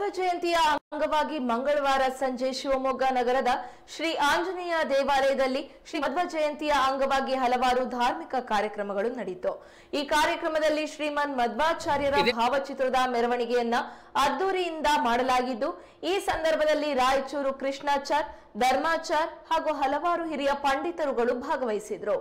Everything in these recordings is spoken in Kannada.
ಜಯಂತಿಯ ಅಂಗವಾಗಿ ಮಂಗಳವಾರ ಸಂಜೆ ಶಿವಮೊಗ್ಗ ನಗರದ ಶ್ರೀ ಆಂಜನೇಯ ದೇವಾಲಯದಲ್ಲಿ ಶ್ರೀ ಮಧ್ವ ಜಯಂತಿಯ ಅಂಗವಾಗಿ ಹಲವಾರು ಧಾರ್ಮಿಕ ಕಾರ್ಯಕ್ರಮಗಳು ನಡೆಯಿತು ಈ ಕಾರ್ಯಕ್ರಮದಲ್ಲಿ ಶ್ರೀಮನ್ ಮಧ್ವಾಚಾರ್ಯರ ಭಾವಚಿತ್ರದ ಮೆರವಣಿಗೆಯನ್ನ ಅದ್ದೂರಿಯಿಂದ ಮಾಡಲಾಗಿದ್ದು ಈ ಸಂದರ್ಭದಲ್ಲಿ ರಾಯಚೂರು ಕೃಷ್ಣಾಚಾರ್ ಧರ್ಮಾಚಾರ್ ಹಾಗೂ ಹಲವಾರು ಹಿರಿಯ ಪಂಡಿತರುಗಳು ಭಾಗವಹಿಸಿದ್ರು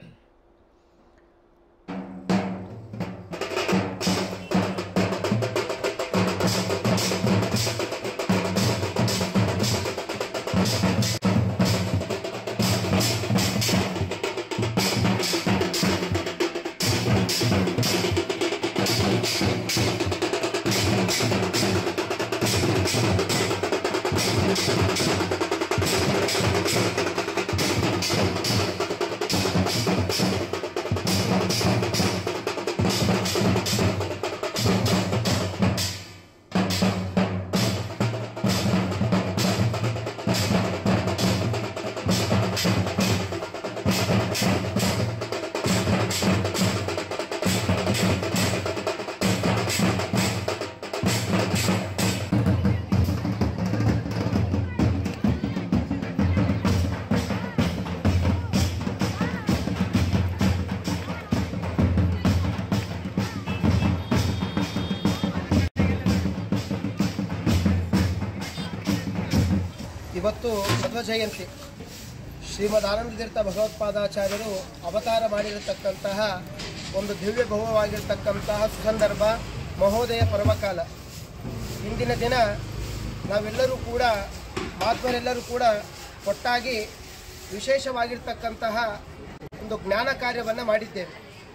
ಇವತ್ತು ಮಧ್ವ ಜಯಂತಿ ಶ್ರೀಮದ್ ಆನಂದತೀರ್ಥ ಭಗವತ್ಪಾದಾಚಾರ್ಯರು ಅವತಾರ ಮಾಡಿರತಕ್ಕಂತಹ ಒಂದು ದಿವ್ಯ ಭವವಾಗಿರ್ತಕ್ಕಂತಹ ಸುಸಂದರ್ಭ ಮಹೋದಯ ಪರ್ವಕಾಲ ಇಂದಿನ ದಿನ ನಾವೆಲ್ಲರೂ ಕೂಡ ಮಹಾತ್ಮರೆಲ್ಲರೂ ಕೂಡ ಒಟ್ಟಾಗಿ ವಿಶೇಷವಾಗಿರ್ತಕ್ಕಂತಹ ಒಂದು ಜ್ಞಾನ ಕಾರ್ಯವನ್ನು ಮಾಡಿದ್ದೇವೆ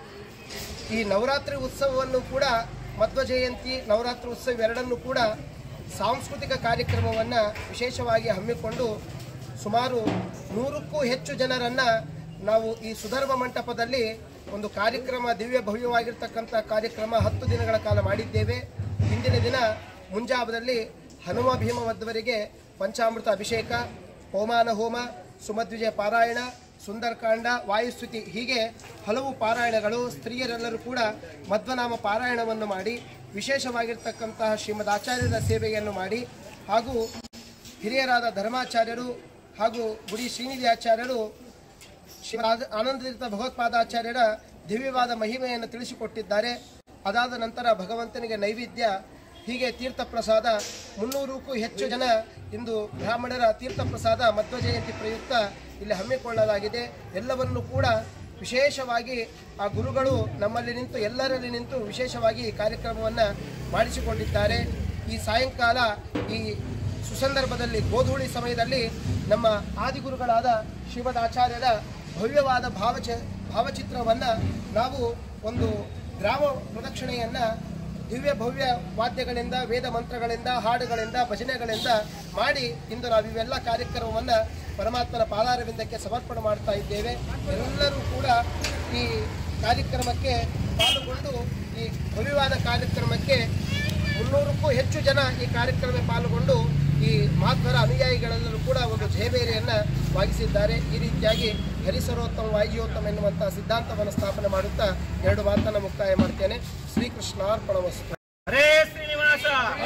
ಈ ನವರಾತ್ರಿ ಉತ್ಸವವನ್ನು ಕೂಡ ಮಧ್ವ ಜಯಂತಿ ನವರಾತ್ರಿ ಉತ್ಸವ ಎರಡನ್ನೂ ಕೂಡ ಸಾಂಸ್ಕೃತಿಕ ಕಾರ್ಯಕ್ರಮವನ್ನು ವಿಶೇಷವಾಗಿ ಹಮ್ಮಿಕೊಂಡು ಸುಮಾರು ನೂರಕ್ಕೂ ಹೆಚ್ಚು ಜನರನ್ನು ನಾವು ಈ ಸುಧರ್ಮ ಮಂಟಪದಲ್ಲಿ ಒಂದು ಕಾರ್ಯಕ್ರಮ ದಿವ್ಯ ಭವ್ಯವಾಗಿರ್ತಕ್ಕಂಥ ಕಾರ್ಯಕ್ರಮ ಹತ್ತು ದಿನಗಳ ಕಾಲ ಮಾಡಿದ್ದೇವೆ ಇಂದಿನ ದಿನ ಮುಂಜಾವದಲ್ಲಿ ಹನುಮ ಭೀಮವದ್ವರಿಗೆ ಪಂಚಾಮೃತ ಅಭಿಷೇಕ ಹೋಮಾನ ಹೋಮ ಸುಮಧ್ವಿಜಯ ಪಾರಾಯಣ ಸುಂದರಕಾಂಡ ವಾಯುಸ್ತುತಿ ಹೀಗೆ ಹಲವು ಪಾರಾಯಣಗಳು ಸ್ತ್ರೀಯರೆಲ್ಲರೂ ಕೂಡ ಮಧ್ವನಾಮ ಪಾರಾಯಣವನ್ನು ಮಾಡಿ ವಿಶೇಷವಾಗಿರ್ತಕ್ಕಂತಹ ಶ್ರೀಮದ್ ಆಚಾರ್ಯರ ಸೇವೆಯನ್ನು ಮಾಡಿ ಹಾಗೂ ಹಿರಿಯರಾದ ಧರ್ಮಾಚಾರ್ಯರು ಹಾಗೂ ಗುಡಿ ಶ್ರೀನಿಧಿ ಆಚಾರ್ಯರು ಶ್ರೀ ಆದ- ಆನಂದತೀರ್ಥ ಭಗವತ್ಪಾದಾಚಾರ್ಯರ ದಿವ್ಯವಾದ ಮಹಿಮೆಯನ್ನು ತಿಳಿಸಿಕೊಟ್ಟಿದ್ದಾರೆ ಅದಾದ ನಂತರ ಭಗವಂತನಿಗೆ ನೈವೇದ್ಯ ಹೀಗೆ ತೀರ್ಥ ಪ್ರಸಾದ ಮುನ್ನೂರಕ್ಕೂ ಹೆಚ್ಚು ಜನ ಇಂದು ಬ್ರಾಹ್ಮಣರ ತೀರ್ಥ ಪ್ರಸಾದ ಮಧ್ವ ಜಯಂತಿ ಪ್ರಯುಕ್ತ ಇಲ್ಲಿ ಹಮ್ಮಿಕೊಳ್ಳಲಾಗಿದೆ ಎಲ್ಲವನ್ನೂ ಕೂಡ ವಿಶೇಷವಾಗಿ ಆ ಗುರುಗಳು ನಮ್ಮಲ್ಲಿ ನಿಂತು ಎಲ್ಲರಲ್ಲಿ ನಿಂತು ವಿಶೇಷವಾಗಿ ಈ ಕಾರ್ಯಕ್ರಮವನ್ನು ಮಾಡಿಸಿಕೊಂಡಿದ್ದಾರೆ ಈ ಸಾಯಂಕಾಲ ಈ ಸುಸಂದರ್ಭದಲ್ಲಿ ಗೋಧೂಳಿ ಸಮಯದಲ್ಲಿ ನಮ್ಮ ಆದಿಗುರುಗಳಾದ ಶ್ರೀಮದ್ ಆಚಾರ್ಯರ ಭವ್ಯವಾದ ಭಾವಚ ಭಾವಚಿತ್ರವನ್ನು ನಾವು ಒಂದು ಗ್ರಾಮ ಪ್ರದಕ್ಷಿಣೆಯನ್ನು ದಿವ್ಯ ಭವ್ಯ ವಾದ್ಯಗಳಿಂದ ವೇದ ಮಂತ್ರಗಳಿಂದ ಹಾಡುಗಳಿಂದ ಭಜನೆಗಳಿಂದ ಮಾಡಿ ಇಂದು ನಾವು ಇವೆಲ್ಲ ಕಾರ್ಯಕ್ರಮವನ್ನು ಪರಮಾತ್ಮನ ಪಾದಾರವಿಂದಕ್ಕೆ ಸಮರ್ಪಣೆ ಮಾಡ್ತಾ ಇದ್ದೇವೆ ಎಲ್ಲರೂ ಕೂಡ ಈ ಕಾರ್ಯಕ್ರಮಕ್ಕೆ ಪಾಲ್ಗೊಂಡು ಈ ಭವ್ಯವಾದ ಕಾರ್ಯಕ್ರಮಕ್ಕೆ ಮುನ್ನೂರಕ್ಕೂ ಹೆಚ್ಚು ಜನ ಈ ಕಾರ್ಯಕ್ರಮ ಪಾಲ್ಗೊಂಡು ಈ ಮಹಾತ್ಮರ ಅನುಯಾಯಿಗಳೆಲ್ಲರೂ ಕೂಡ ಒಂದು ಜಯಬೇರಿಯನ್ನು ವಾಗಿಸಿದ್ದಾರೆ ಈ ರೀತಿಯಾಗಿ ಹರಿಸರೋತ್ತಮ ವಾಯುಯೋತ್ತಮ ಎನ್ನುವಂತಹ ಸಿದ್ಧಾಂತವನ್ನು ಸ್ಥಾಪನೆ ಮಾಡುತ್ತಾ ಎರಡು ಮಾತನ್ನು ಮುಕ್ತಾಯ ಮಾಡ್ತೇನೆ ಶ್ರೀಕೃಷ್ಣಾರ್ಪಣ ವಸ್ತು ಹರೇ ಶ್ರೀನಿವಾಸ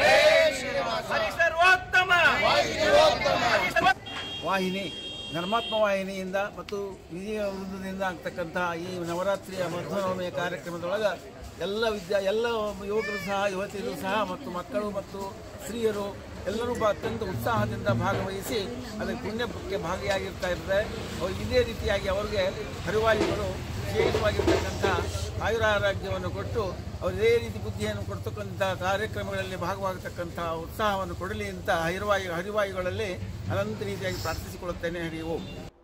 ಹರಿ ಸರ್ವೋತ್ತಮ ಹರಿ ಸರ್ವ- ವಾಹಿನಿ ಧರ್ಮಾತ್ಮ ವಾಹಿನಿಯಿಂದ ಮತ್ತು ವಿಜಯ ವೃಂದದಿಂದ ಆಗ್ತಕ್ಕಂತಹ ಈ ನವರಾತ್ರಿಯ ಮಧ್ವನವಮಿಯ ಕಾರ್ಯಕ್ರಮದೊಳಗೆ ಎಲ್ಲ ವಿದ್ಯಾ ಎಲ್ಲ ಯುವಕರು ಸಹ ಯುವತಿಯರು ಸಹ ಮತ್ತು ಮಕ್ಕಳು ಮತ್ತು ಸ್ತ್ರೀಯರು ಎಲ್ಲರೂ ಬ- ಅತ್ಯಂತ ಉತ್ಸಾಹದಿಂದ ಭಾಗವಹಿಸಿ ಅದಕ್ಕೆ ಪುಣ್ಯಕ್ಕೆ ಭಾಗಿಯಾಗಿರ್ತಾ ಇರ್ತಾರೆ ಅವ್ರು ಇದೇ ರೀತಿಯಾಗಿ ಅವರಿಗೆ ಹರಿವಾಯುಗಳು ವಿಶೇಷವಾಗಿರ್ತಕ್ಕಂಥ ಆಯುರಾರೋಗ್ಯವನ್ನು ಕೊಟ್ಟು ಅವರು ಇದೇ ರೀತಿ ಬುದ್ಧಿಯನ್ನು ಕೊಡ್ತಕ್ಕಂಥ ಕಾರ್ಯಕ್ರಮಗಳಲ್ಲಿ ಭಾಗವಾಗತಕ್ಕಂಥ ಉತ್ಸಾಹವನ್ನು ಕೊಡಲಿ ಅಂತ ಹರಿವಾಯು ಹರಿವಾಯುಗಳಲ್ಲಿ ಅನಂತ ರೀತಿಯಾಗಿ ಪ್ರಾರ್ಥಿಸಿಕೊಳ್ಳುತ್ತೇನೆ ಹರಿ ಓಂ